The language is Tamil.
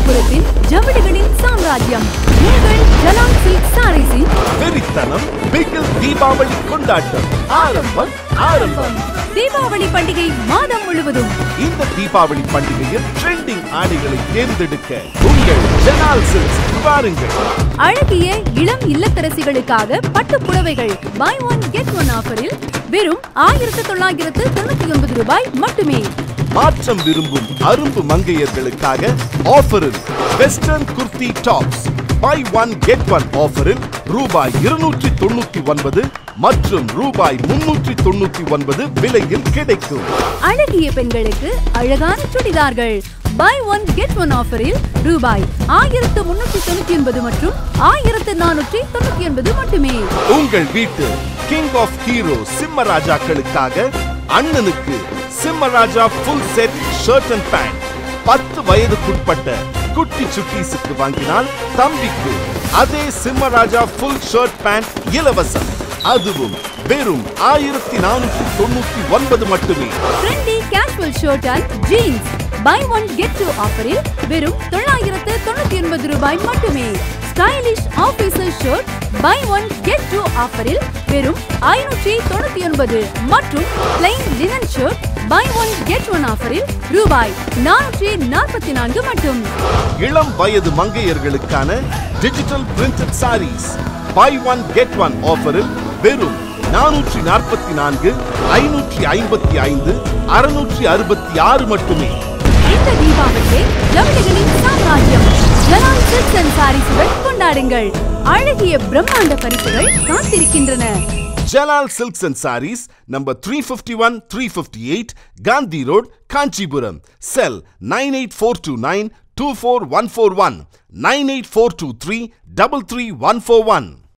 காஞ்சிபுரத்தின் ஜவுளிகளின் சாம்ராஜ்யம் உங்கள் ஜலான் சில்க் சாரீஸின் வெறித்தனம் பிகில் தீபாவளி கொண்டாட்டம் ஆரம்பம் ஆரம்பம் தீபாவளி பண்டிகை மாதம் முழுவதும் இந்த தீபாவளி பண்டிகையில் ட்ரெண்டிங் ஆடைகளை தேர்ந்தெடுக்க உங்கள் ஜெனால் சில்க்ஸ் வாருங்கள் அழகிய இளம் இல்லத்தரசிகளுக்காக பட்டு புடவைகள் பை ஒன் கெட் ஒன் ஆஃபரில் வெறும் ஆயிரத்து தொள்ளாயிரத்து தொண்ணூத்தி ஒன்பது ரூபாய் மட்டுமே மாற்றம் விரும்பும் அரும்பு மங்கையர்களுக்காக ஆஃபரில் western kurti tops buy one get one ஆஃபரில் ரூபாய் இருநூற்றி தொண்ணூத்தி ஒன்பது மற்றும் ரூபாய் முன்னூற்றி தொண்ணூத்தி ஒன்பது விலையில் கிடைக்கும் அழகிய பெண்களுக்கு அழகான சுடிதார்கள் பை ஒன் கெட் ஒன் ஆஃபரில் ரூபாய் ஆயிரத்து முன்னூற்றி தொண்ணூத்தி ஒன்பது மற்றும் ஆயிரத்து நானூற்றி தொண்ணூத்தி ஒன்பது மட்டுமே உங்கள் வீட்டு கிங் ஆஃப் ஹீரோ சிம்மராஜாக்களுக்காக அண்ணனுக்கு சிம்மராஜா full set shirt and pant பத்து வயதுக்குட்பட்ட குட்டி சுட்டீஸுக்கு வாங்கினால் தம்பிக்கு அதே சிம்மராஜா ஃபுல் ஷர்ட் பேண்ட் இலவசம் அதுவும் வெறும் ஆயிரத்தி நானூற்றி தொண்ணூத்தி ஒன்பது மட்டுமே trendy casual shirt and jeans buy one get two ஆஃபரில் வெறும் தொள்ளாயிரத்து தொண்ணூத்தி ஒன்பது ரூபாய் மட்டுமே stylish officer shirt buy one get two ஆஃபரில் வெறும் ஐநூற்றி தொண்ணூத்தி ஒன்பது மற்றும் plain linen shirt buy one get one ஆஃபரில் ரூபாய் நானூற்றி நாற்பத்தி நான்கு மட்டும் இளம் வயது மங்கையர்களுக்கான digital printed saris buy one get one ஆஃபரில் வெறும் நானூற்றி நாற்பத்தி நான்கு ஐநூற்றி ஐம்பத்தி ஐந்து அறுநூற்றி அறுபத்தி ஆறு மட்டுமே இந்த தீபாவளியை ஜவுளிகளின் சாம்ராஜ்யம் ஜலான் சில்க்ஸ் அண்ட் சாரீஸுடன் கொண்டாடுங்கள் அழகிய பிரம்மாண்ட பரிசுகள் காத்திருக்கின்றன Jalal Silks and Saris, number 351 358, Gandhi Road, Kanchipuram. Cell 98429 24141 98423 33141.